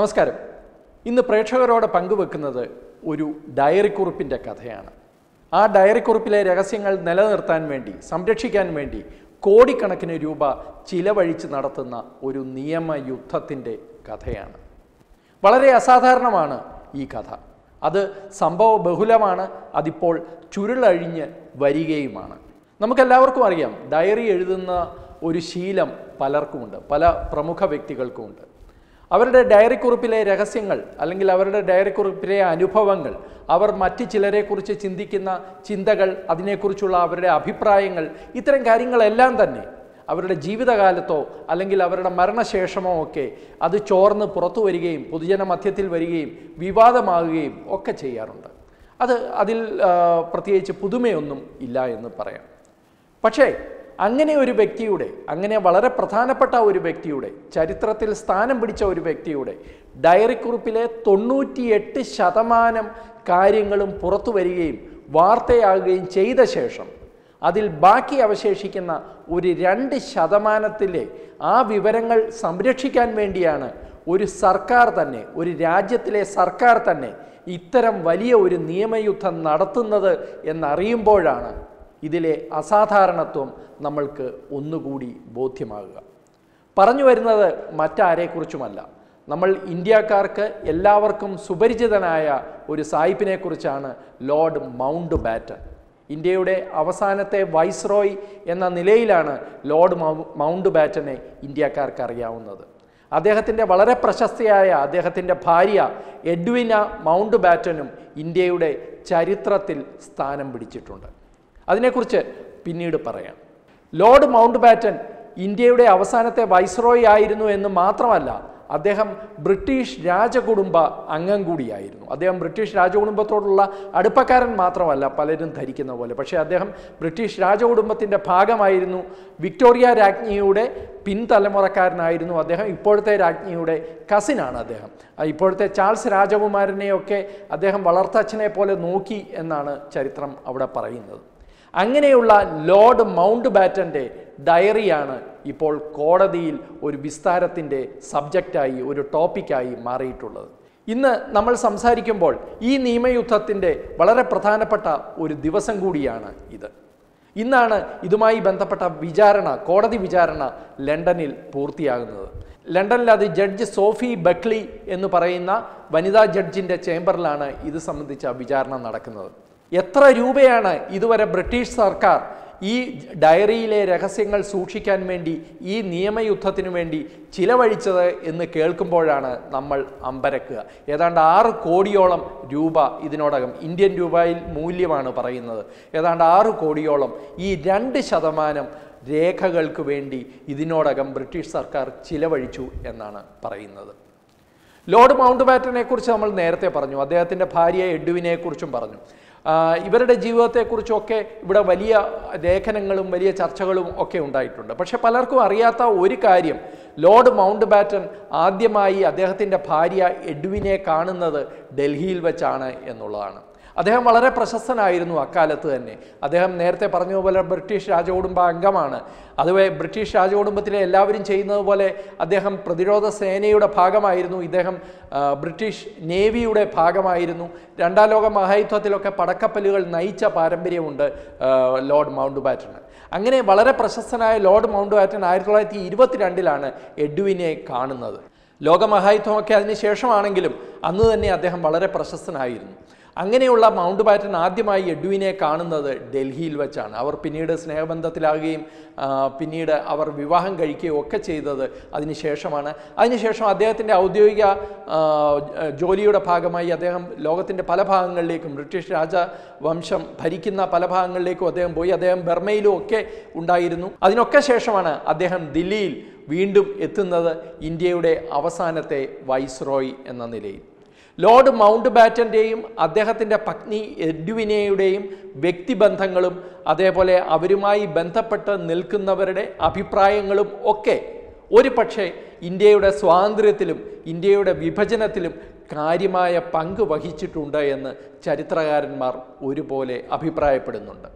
നമസ്കാരം ഇന്ന് പ്രേക്ഷകരോട് പങ്കുവെക്കുന്നത് ഒരു ഡയറി കുറിപ്പിൻ്റെ കഥയാണ് ആ ഡയറി കുറിപ്പിലെ രഹസ്യങ്ങൾ നിലനിർത്താൻ വേണ്ടി സംരക്ഷിക്കാൻ വേണ്ടി കോടിക്കണക്കിന് രൂപ ചിലവഴിച്ച് നടത്തുന്ന ഒരു നിയമയുദ്ധത്തിൻ്റെ കഥയാണ് വളരെ അസാധാരണമാണ് ഈ കഥ അത് സംഭവ ബഹുലമാണ് അതിപ്പോൾ ചുരുളഴിഞ്ഞ് വരികയുമാണ് നമുക്കെല്ലാവർക്കും അറിയാം ഡയറി എഴുതുന്ന ഒരു ശീലം പലർക്കുമുണ്ട് പല പ്രമുഖ വ്യക്തികൾക്കുമുണ്ട് അവരുടെ ഡയറി കുറിപ്പിലെ രഹസ്യങ്ങൾ അല്ലെങ്കിൽ അവരുടെ ഡയറി കുറിപ്പിലെ അനുഭവങ്ങൾ അവർ മറ്റ് ചിലരെക്കുറിച്ച് ചിന്തിക്കുന്ന ചിന്തകൾ അതിനെക്കുറിച്ചുള്ള അവരുടെ അഭിപ്രായങ്ങൾ ഇത്തരം കാര്യങ്ങളെല്ലാം തന്നെ അവരുടെ ജീവിതകാലത്തോ അല്ലെങ്കിൽ അവരുടെ മരണശേഷമോ ഒക്കെ അത് ചോർന്ന് പുറത്തു വരികയും പൊതുജന മധ്യത്തിൽ വരികയും വിവാദമാകുകയും ഒക്കെ ചെയ്യാറുണ്ട് അത് അതിൽ ആ, പ്രത്യേകിച്ച് പുതുമയൊന്നും ഇല്ല എന്ന് പറയാം പക്ഷേ അങ്ങനെ ഒരു വ്യക്തിയുടെ അങ്ങനെ വളരെ പ്രധാനപ്പെട്ട ഒരു വ്യക്തിയുടെ ചരിത്രത്തിൽ സ്ഥാനം പിടിച്ച ഒരു വ്യക്തിയുടെ ഡയറി കുറിപ്പിലെ തൊണ്ണൂറ്റിയെട്ട് ശതമാനം കാര്യങ്ങളും പുറത്തു വരികയും വാർത്തയാകുകയും ചെയ്ത ശേഷം അതിൽ ബാക്കി അവശേഷിക്കുന്ന ഒരു രണ്ട് ശതമാനത്തിലെ ആ വിവരങ്ങൾ സംരക്ഷിക്കാൻ വേണ്ടിയാണ് ഒരു സർക്കാർ തന്നെ ഒരു രാജ്യത്തിലെ സർക്കാർ തന്നെ ഇത്തരം വലിയ ഒരു നിയമയുദ്ധം നടത്തുന്നത് എന്നറിയുമ്പോഴാണ് ഇതിലെ അസാധാരണത്വം നമ്മൾക്ക് ഒന്നുകൂടി ബോധ്യമാകുക പറഞ്ഞു വരുന്നത് മറ്റാരെക്കുറിച്ചുമല്ല നമ്മൾ ഇന്ത്യക്കാർക്ക് എല്ലാവർക്കും സുപരിചിതനായ ഒരു സായിപ്പിനെക്കുറിച്ചാണ് ലോർഡ് മൗണ്ട് ബാറ്റൻ ഇന്ത്യയുടെ അവസാനത്തെ വൈസ്രോയ് എന്ന നിലയിലാണ് ലോർഡ് മൗ- മൗണ്ട് ബാറ്റനെ ഇന്ത്യക്കാർക്ക് അറിയാവുന്നത് അദ്ദേഹത്തിൻ്റെ വളരെ പ്രശസ്തയായ അദ്ദേഹത്തിൻ്റെ ഭാര്യ എഡ്വിന മൗണ്ട് ബാറ്റനും ഇന്ത്യയുടെ ചരിത്രത്തിൽ സ്ഥാനം പിടിച്ചിട്ടുണ്ട് അതിനെക്കുറിച്ച് പിന്നീട് പറയാം ലോർഡ് മൗണ്ട് ബാറ്റൻ ഇന്ത്യയുടെ അവസാനത്തെ വൈസ്രോയ് ആയിരുന്നു എന്ന് മാത്രമല്ല അദ്ദേഹം ബ്രിട്ടീഷ് രാജകുടുംബ അംഗം കൂടിയായിരുന്നു അദ്ദേഹം ബ്രിട്ടീഷ് രാജകുടുംബത്തോടുള്ള അടുപ്പക്കാരൻ മാത്രമല്ല പലരും ധരിക്കുന്ന പോലെ പക്ഷേ അദ്ദേഹം ബ്രിട്ടീഷ് രാജകുടുംബത്തിൻ്റെ ഭാഗമായിരുന്നു വിക്ടോറിയ രാജ്ഞിയുടെ പിൻതലമുറക്കാരനായിരുന്നു അദ്ദേഹം ഇപ്പോഴത്തെ രാജ്ഞിയുടെ കസിനാണ് അദ്ദേഹം ആ ഇപ്പോഴത്തെ ചാൾസ് രാജകുമാരനെയൊക്കെ അദ്ദേഹം വളർത്തച്ഛനെ പോലെ നോക്കി എന്നാണ് ചരിത്രം അവിടെ പറയുന്നത് അങ്ങനെയുള്ള ലോർഡ് മൗണ്ട് ബാറ്റൻ്റെ ഡയറിയാണ് ഇപ്പോൾ കോടതിയിൽ ഒരു വിസ്താരത്തിൻ്റെ സബ്ജക്റ്റായി ഒരു ടോപ്പിക്കായി മാറിയിട്ടുള്ളത് ഇന്ന് നമ്മൾ സംസാരിക്കുമ്പോൾ ഈ നിയമയുദ്ധത്തിൻ്റെ വളരെ പ്രധാനപ്പെട്ട ഒരു ദിവസം കൂടിയാണ് ഇത് ഇന്നാണ് ഇതുമായി ബന്ധപ്പെട്ട വിചാരണ കോടതി വിചാരണ ലണ്ടനിൽ പൂർത്തിയാകുന്നത് ലണ്ടനിൽ അത് ജഡ്ജ് സോഫി ബക്ലി എന്ന് പറയുന്ന വനിതാ ജഡ്ജിൻ്റെ ചേംബറിലാണ് ഇത് സംബന്ധിച്ച വിചാരണ നടക്കുന്നത് എത്ര രൂപയാണ് ഇതുവരെ ബ്രിട്ടീഷ് സർക്കാർ ഈ ഡയറിയിലെ രഹസ്യങ്ങൾ സൂക്ഷിക്കാൻ വേണ്ടി ഈ നിയമയുദ്ധത്തിനു വേണ്ടി ചിലവഴിച്ചത് എന്ന് കേൾക്കുമ്പോഴാണ് നമ്മൾ അമ്പരക്കുക ഏതാണ്ട് ആറ് കോടിയോളം രൂപ ഇതിനോടകം ഇന്ത്യൻ രൂപയിൽ മൂല്യമാണ് പറയുന്നത് ഏതാണ്ട് ആറ് കോടിയോളം ഈ രണ്ട് ശതമാനം രേഖകൾക്ക് വേണ്ടി ഇതിനോടകം ബ്രിട്ടീഷ് സർക്കാർ ചിലവഴിച്ചു എന്നാണ് പറയുന്നത് ലോർഡ് മൗണ്ട് ബാറ്റനെ കുറിച്ച് നമ്മൾ നേരത്തെ പറഞ്ഞു അദ്ദേഹത്തിൻ്റെ ഭാര്യ എഡ്വിനെ കുറിച്ചും പറഞ്ഞു ആ, ഇവരുടെ ജീവിതത്തെക്കുറിച്ചൊക്കെ ഇവിടെ വലിയ ലേഖനങ്ങളും വലിയ ചർച്ചകളും ഒക്കെ ഉണ്ടായിട്ടുണ്ട് പക്ഷെ പലർക്കും അറിയാത്ത ഒരു കാര്യം ലോർഡ് മൗണ്ട് ബാറ്റൻ ആദ്യമായി അദ്ദേഹത്തിൻ്റെ ഭാര്യ എഡ്വിനെ കാണുന്നത് ഡൽഹിയിൽ വെച്ചാണ് എന്നുള്ളതാണ് അദ്ദേഹം വളരെ പ്രശസ്തനായിരുന്നു അക്കാലത്ത് തന്നെ അദ്ദേഹം നേരത്തെ പറഞ്ഞതുപോലെ ബ്രിട്ടീഷ് രാജകുടുംബ അംഗമാണ് അതുവേ ബ്രിട്ടീഷ് രാജകുടുംബത്തിലെ എല്ലാവരും ചെയ്യുന്നത് പോലെ അദ്ദേഹം പ്രതിരോധ സേനയുടെ ഭാഗമായിരുന്നു ഇദ്ദേഹം ആ, ബ്രിട്ടീഷ് നേവിയുടെ ഭാഗമായിരുന്നു രണ്ടാം ലോക മഹായുദ്ധത്തിലൊക്കെ പടക്കപ്പലുകൾ നയിച്ച പാരമ്പര്യമുണ്ട് ആ, ലോർഡ് മൗണ്ട് ബാറ്റന് അങ്ങനെ വളരെ പ്രശസ്തനായ ലോർഡ് മൗണ്ട് ബാറ്റൻ ആയിരത്തി തൊള്ളായിരത്തി ഇരുപത്തിരണ്ടിലാണ് എഡ്വിനെ കാണുന്നത് ലോകമഹായുദ്ധമൊക്കെ അതിന് ശേഷമാണെങ്കിലും അന്ന് തന്നെ അദ്ദേഹം വളരെ പ്രശസ്തനായിരുന്നു അങ്ങനെയുള്ള മൗണ്ട് ബാറ്റൻ ആദ്യമായി എഡ്വിനെ കാണുന്നത് ഡൽഹിയിൽ വെച്ചാണ് അവർ പിന്നീട് സ്നേഹബന്ധത്തിലാകുകയും ആ, പിന്നീട് അവർ വിവാഹം കഴിക്കുകയും ഒക്കെ ചെയ്തത് അതിനുശേഷമാണ് അതിനുശേഷം അദ്ദേഹത്തിൻ്റെ ഔദ്യോഗിക ആ, ജോലിയുടെ ഭാഗമായി അദ്ദേഹം ലോകത്തിൻ്റെ പല ഭാഗങ്ങളിലേക്കും ബ്രിട്ടീഷ് രാജവംശം ഭരിക്കുന്ന പല ഭാഗങ്ങളിലേക്കും അദ്ദേഹം പോയി അദ്ദേഹം ബർമയിലും ഒക്കെ ഉണ്ടായിരുന്നു അതിനൊക്കെ ശേഷമാണ് അദ്ദേഹം ദില്ലിയിൽ വീണ്ടും എത്തുന്നത് ഇന്ത്യയുടെ അവസാനത്തെ വൈസ്രോയ് എന്ന നിലയിൽ ലോർഡ് മൗണ്ട് ബാറ്റൻ്റെയും അദ്ദേഹത്തിൻ്റെ പത്നി എഡ്വിനയുടെയും വ്യക്തിബന്ധങ്ങളും അതേപോലെ അവരുമായി ബന്ധപ്പെട്ട് നിൽക്കുന്നവരുടെ അഭിപ്രായങ്ങളും ഒക്കെ ഒരു പക്ഷേ ഇന്ത്യയുടെ സ്വാതന്ത്ര്യത്തിലും ഇന്ത്യയുടെ വിഭജനത്തിലും കാര്യമായ പങ്ക് വഹിച്ചിട്ടുണ്ട് എന്ന് ചരിത്രകാരന്മാർ ഒരുപോലെ അഭിപ്രായപ്പെടുന്നുണ്ട്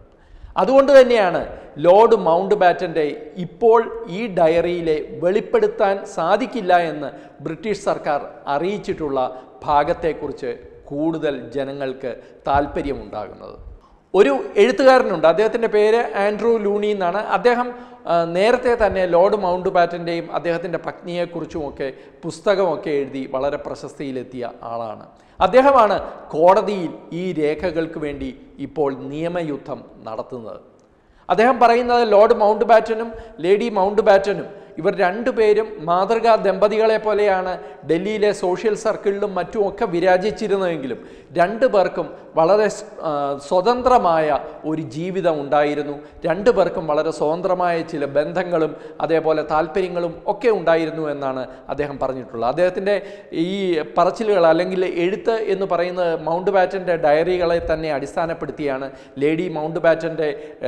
അതുകൊണ്ട് തന്നെയാണ് ലോർഡ് മൗണ്ട് ബാറ്റൻ്റെ ഇപ്പോൾ ഈ ഡയറിയിലെ വെളിപ്പെടുത്താൻ സാധിക്കില്ല എന്ന് ബ്രിട്ടീഷ് സർക്കാർ അറിയിച്ചിട്ടുള്ള ഭാഗത്തെക്കുറിച്ച് കൂടുതൽ ജനങ്ങൾക്ക് താല്പര്യമുണ്ടാകുന്നത് ഒരു എഴുത്തുകാരനുണ്ട് അദ്ദേഹത്തിൻ്റെ പേര് ആൻഡ്രൂ ലൂണി എന്നാണ് അദ്ദേഹം ആ, നേരത്തെ തന്നെ ലോർഡ് മൗണ്ട് ബാറ്റൻ്റെയും അദ്ദേഹത്തിൻ്റെ പത്നിയെക്കുറിച്ചുമൊക്കെ പുസ്തകമൊക്കെ എഴുതി വളരെ പ്രശസ്തിയിലെത്തിയ ആളാണ് അദ്ദേഹമാണ് കോടതിയിൽ ഈ രേഖകൾക്ക് വേണ്ടി ഇപ്പോൾ നിയമയുദ്ധം നടത്തുന്നത് അദ്ദേഹം പറയുന്നത് ലോർഡ് മൗണ്ട് ബാറ്റനും ലേഡി മൗണ്ട് ബാറ്റനും ഇവർ രണ്ടുപേരും മാതൃകാ ദമ്പതികളെ പോലെയാണ് ഡൽഹിയിലെ സോഷ്യൽ സർക്കിളിലും മറ്റുമൊക്കെ വിരാജിച്ചിരുന്നതെങ്കിലും രണ്ടു പേർക്കും വളരെ സ്- ആ, സ്വതന്ത്രമായ ഒരു ജീവിതം ഉണ്ടായിരുന്നു രണ്ടു പേർക്കും വളരെ സ്വതന്ത്രമായ ചില ബന്ധങ്ങളും അതേപോലെ താല്പര്യങ്ങളും ഒക്കെ ഉണ്ടായിരുന്നു എന്നാണ് അദ്ദേഹം പറഞ്ഞിട്ടുള്ളത് അദ്ദേഹത്തിൻ്റെ ഈ പറച്ചിലുകൾ അല്ലെങ്കിൽ എഴുത്ത് എന്ന് പറയുന്നത് മൗണ്ട് ബാറ്റൻ്റെ ഡയറികളെ തന്നെ അടിസ്ഥാനപ്പെടുത്തിയാണ് ലേഡി മൗണ്ട് ബാറ്റൻ്റെ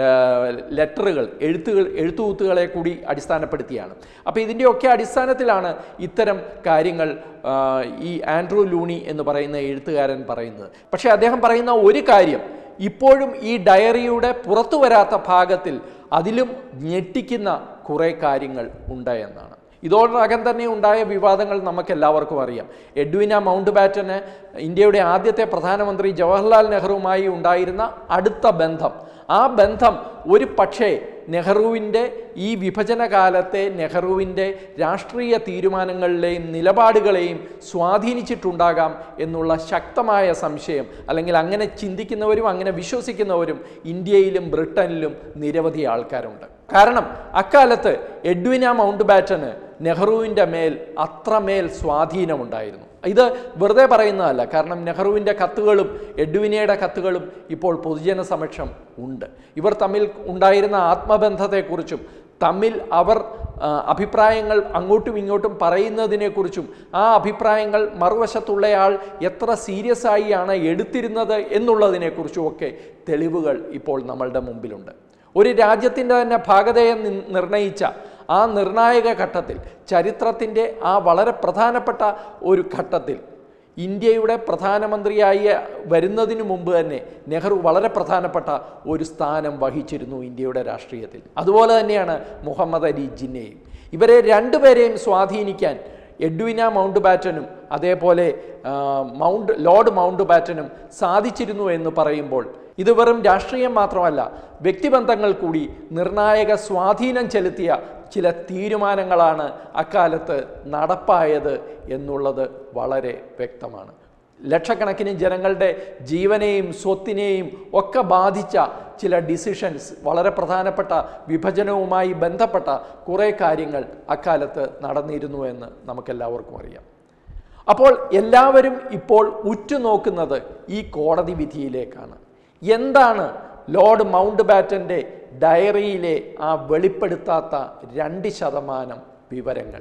ലെറ്ററുകൾ എഴുത്തുകൾ എഴുത്തുകൂത്തുകളെ കൂടി അടിസ്ഥാനപ്പെടുത്തിയാണ് അപ്പോൾ ഇതിൻ്റെയൊക്കെ അടിസ്ഥാനത്തിലാണ് ഇത്തരം കാര്യങ്ങൾ ആ, ഈ ആൻഡ്രൂ ലൂണി എന്ന് പറയുന്ന എഴുത്തുകാരൻ പറയുന്നത് പക്ഷേ അദ്ദേഹം പറയുന്ന ഒരു കാര്യം ഇപ്പോഴും ഈ ഡയറിയുടെ പുറത്തു വരാത്ത ഭാഗത്തിൽ അതിലും ഞെട്ടിക്കുന്ന കുറേ കാര്യങ്ങൾ ഉണ്ട് എന്നാണ് ഇതോടകം തന്നെ ഉണ്ടായ വിവാദങ്ങൾ നമുക്ക് എല്ലാവർക്കും അറിയാം എഡ്വിന മൗണ്ട് ബാറ്റന് ഇന്ത്യയുടെ ആദ്യത്തെ പ്രധാനമന്ത്രി ജവഹർലാൽ നെഹ്റുവുമായി ഉണ്ടായിരുന്ന അടുത്ത ബന്ധം ആ ബന്ധം ഒരു പക്ഷേ നെഹ്റുവിൻ്റെ ഈ വിഭജന കാലത്തെ നെഹ്റുവിൻ്റെ രാഷ്ട്രീയ തീരുമാനങ്ങളിലെയും നിലപാടുകളെയും സ്വാധീനിച്ചിട്ടുണ്ടാകാം എന്നുള്ള ശക്തമായ സംശയം അല്ലെങ്കിൽ അങ്ങനെ ചിന്തിക്കുന്നവരും അങ്ങനെ വിശ്വസിക്കുന്നവരും ഇന്ത്യയിലും ബ്രിട്ടനിലും നിരവധി ആൾക്കാരുണ്ട് കാരണം അക്കാലത്ത് എഡ്വിന മൗണ്ട് ബാറ്റന് നെഹ്റുവിൻ്റെ മേൽ അത്രമേൽ സ്വാധീനമുണ്ടായിരുന്നു ഇത് വെറുതെ പറയുന്നതല്ല കാരണം നെഹ്റുവിൻ്റെ കത്തുകളും എഡ്വിനയുടെ കത്തുകളും ഇപ്പോൾ പൊതുജന സമക്ഷം ഉണ്ട് ഇവർ തമ്മിൽ ഉണ്ടായിരുന്ന ആത്മബന്ധത്തെക്കുറിച്ചും തമ്മിൽ അവർ ആ, അഭിപ്രായങ്ങൾ അങ്ങോട്ടും ഇങ്ങോട്ടും പറയുന്നതിനെക്കുറിച്ചും ആ അഭിപ്രായങ്ങൾ മറുവശത്തുള്ളയാൾ എത്ര സീരിയസ് ആയിയാണ് എടുത്തിരുന്നത് എന്നുള്ളതിനെക്കുറിച്ചും ഒക്കെ തെളിവുകൾ ഇപ്പോൾ നമ്മളുടെ മുമ്പിലുണ്ട് ഒരു രാജ്യത്തിൻ്റെ തന്നെ ഭാഗതയെ നി- നിർണയിച്ച ആ നിർണായക ഘട്ടത്തിൽ ചരിത്രത്തിൻ്റെ ആ വളരെ പ്രധാനപ്പെട്ട ഒരു ഘട്ടത്തിൽ ഇന്ത്യയുടെ പ്രധാനമന്ത്രിയായി വരുന്നതിന് മുമ്പ് തന്നെ നെഹ്റു വളരെ പ്രധാനപ്പെട്ട ഒരു സ്ഥാനം വഹിച്ചിരുന്നു ഇന്ത്യയുടെ രാഷ്ട്രീയത്തിൽ അതുപോലെ തന്നെയാണ് മുഹമ്മദ് അലി ജിന്നയും ഇവരെ രണ്ടുപേരെയും സ്വാധീനിക്കാൻ എഡ്വിന മൗണ്ട് ബാറ്റനും അതേപോലെ ആ, മൗണ്ട് ലോർഡ് മൗണ്ട് ബാറ്റനും സാധിച്ചിരുന്നു എന്ന് പറയുമ്പോൾ ഇത് വെറും രാഷ്ട്രീയം മാത്രമല്ല വ്യക്തിബന്ധങ്ങൾ കൂടി നിർണായക സ്വാധീനം ചെലുത്തിയ ചില തീരുമാനങ്ങളാണ് അക്കാലത്ത് നടപ്പായത് എന്നുള്ളത് വളരെ വ്യക്തമാണ് ലക്ഷക്കണക്കിന് ജനങ്ങളുടെ ജീവനെയും സ്വത്തിനെയും ഒക്കെ ബാധിച്ച ചില ഡിസിഷൻസ് വളരെ പ്രധാനപ്പെട്ട വിഭജനവുമായി ബന്ധപ്പെട്ട കുറേ കാര്യങ്ങൾ അക്കാലത്ത് നടന്നിരുന്നു എന്ന് നമുക്കെല്ലാവർക്കും അറിയാം അപ്പോൾ എല്ലാവരും ഇപ്പോൾ ഉറ്റുനോക്കുന്നത് ഈ കോടതി വിധിയിലേക്കാണ് എന്താണ് ലോർഡ് മൗണ്ട് ബാറ്റൻ്റെ ഡയറിയിലെ ആ വെളിപ്പെടുത്താത്ത രണ്ട് ശതമാനം വിവരങ്ങൾ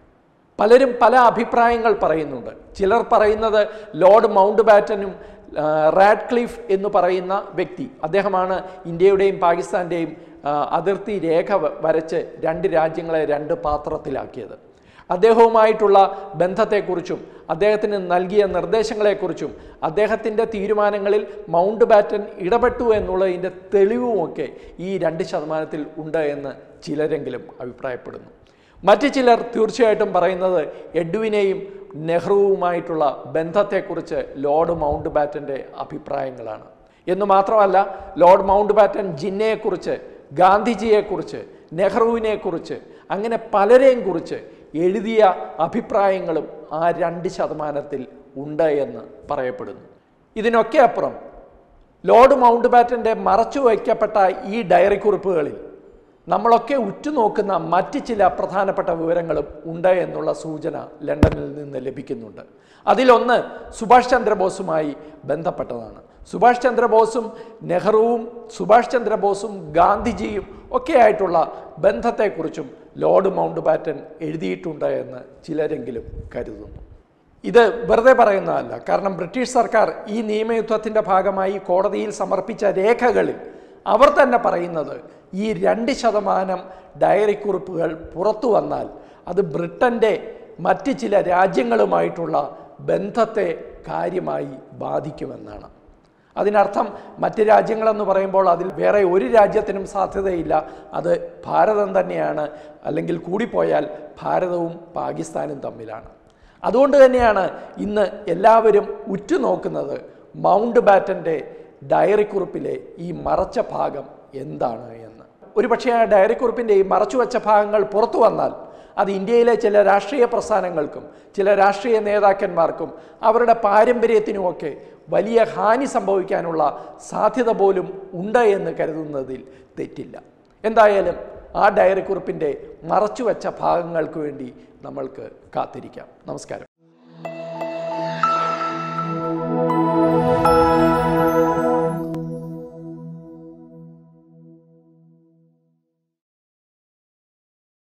പലരും പല അഭിപ്രായങ്ങൾ പറയുന്നുണ്ട് ചിലർ പറയുന്നത് ലോർഡ് മൗണ്ട് ബാറ്റനും ആ, റാഡ്ക്ലിഫ് എന്ന് പറയുന്ന വ്യക്തി അദ്ദേഹമാണ് ഇന്ത്യയുടെയും പാകിസ്ഥാൻ്റെയും ആ, അതിർത്തി രേഖ വ- വരച്ച് രണ്ട് രാജ്യങ്ങളെ രണ്ട് പാത്രത്തിലാക്കിയത് അദ്ദേഹവുമായിട്ടുള്ള ബന്ധത്തെക്കുറിച്ചും അദ്ദേഹത്തിന് നൽകിയ നിർദ്ദേശങ്ങളെക്കുറിച്ചും അദ്ദേഹത്തിൻ്റെ തീരുമാനങ്ങളിൽ മൗണ്ട് ബാറ്റൻ ഇടപെട്ടു എന്നുള്ളതിൻ്റെ തെളിവുമൊക്കെ ഈ രണ്ട് ശതമാനത്തിൽ ഉണ്ട് എന്ന് ചിലരെങ്കിലും അഭിപ്രായപ്പെടുന്നു മറ്റു ചിലർ തീർച്ചയായിട്ടും പറയുന്നത് എഡ്വിനെയും നെഹ്റുവുമായിട്ടുള്ള ബന്ധത്തെക്കുറിച്ച് ലോർഡ് മൗണ്ട് ബാറ്റൻ്റെ അഭിപ്രായങ്ങളാണ് എന്ന് മാത്രമല്ല ലോർഡ് മൗണ്ട് ബാറ്റൻ ജിന്നയെക്കുറിച്ച് ഗാന്ധിജിയെക്കുറിച്ച് നെഹ്റുവിനെക്കുറിച്ച് അങ്ങനെ പലരെയും കുറിച്ച് എഴുതിയ അഭിപ്രായങ്ങളും ആ രണ്ട് ശതമാനത്തിൽ ഉണ്ട് എന്ന് പറയപ്പെടുന്നു ഇതിനൊക്കെ അപ്പുറം ലോർഡ് മൗണ്ട് ബാറ്റൻ്റെ മറച്ചു വയ്ക്കപ്പെട്ട ഈ ഡയറി കുറിപ്പുകളിൽ നമ്മളൊക്കെ ഉറ്റുനോക്കുന്ന മറ്റ് ചില പ്രധാനപ്പെട്ട വിവരങ്ങളും ഉണ്ട് എന്നുള്ള സൂചന ലണ്ടനിൽ നിന്ന് ലഭിക്കുന്നുണ്ട് അതിലൊന്ന് സുഭാഷ് ചന്ദ്രബോസുമായി ബന്ധപ്പെട്ടതാണ് സുഭാഷ് ചന്ദ്രബോസും നെഹ്റുവും സുഭാഷ് ചന്ദ്രബോസും ഗാന്ധിജിയും ഒക്കെ ആയിട്ടുള്ള ബന്ധത്തെക്കുറിച്ചും ലോർഡ് മൗണ്ട് ബാറ്റൻ എഴുതിയിട്ടുണ്ട് എന്ന് ചിലരെങ്കിലും കരുതുന്നു ഇത് വെറുതെ പറയുന്നതല്ല കാരണം ബ്രിട്ടീഷ് സർക്കാർ ഈ നിയമയുദ്ധത്തിൻ്റെ ഭാഗമായി കോടതിയിൽ സമർപ്പിച്ച രേഖകളിൽ അവർ തന്നെ പറയുന്നത് ഈ രണ്ട് ശതമാനം ഡയറി കുറിപ്പുകൾ പുറത്തു വന്നാൽ അത് ബ്രിട്ടൻ്റെ മറ്റ് ചില രാജ്യങ്ങളുമായിട്ടുള്ള ബന്ധത്തെ കാര്യമായി ബാധിക്കുമെന്നാണ് അതിനർത്ഥം മറ്റ് രാജ്യങ്ങളെന്ന് പറയുമ്പോൾ അതിൽ വേറെ ഒരു രാജ്യത്തിനും സാധ്യതയില്ല അത് ഭാരതം തന്നെയാണ് അല്ലെങ്കിൽ കൂടിപ്പോയാൽ ഭാരതവും പാകിസ്ഥാനും തമ്മിലാണ് അതുകൊണ്ട് തന്നെയാണ് ഇന്ന് എല്ലാവരും ഉറ്റുനോക്കുന്നത് മൗണ്ട് ബാറ്റൻ്റെ ഡയറി കുറിപ്പിലെ ഈ മറച്ച ഭാഗം എന്താണ് എന്ന് ഒരുപക്ഷെ ആ ഡയറി കുറിപ്പിൻ്റെ ഈ മറച്ചുവെച്ച ഭാഗങ്ങൾ പുറത്തു വന്നാൽ അത് ഇന്ത്യയിലെ ചില രാഷ്ട്രീയ പ്രസ്ഥാനങ്ങൾക്കും ചില രാഷ്ട്രീയ നേതാക്കന്മാർക്കും അവരുടെ പാരമ്പര്യത്തിനുമൊക്കെ വലിയ ഹാനി സംഭവിക്കാനുള്ള സാധ്യത പോലും ഉണ്ട് എന്ന് കരുതുന്നതിൽ തെറ്റില്ല എന്തായാലും ആ ഡയറി കുറിപ്പിൻ്റെ മറച്ചുവെച്ച ഭാഗങ്ങൾക്ക് വേണ്ടി നമ്മൾക്ക് കാത്തിരിക്കാം നമസ്കാരം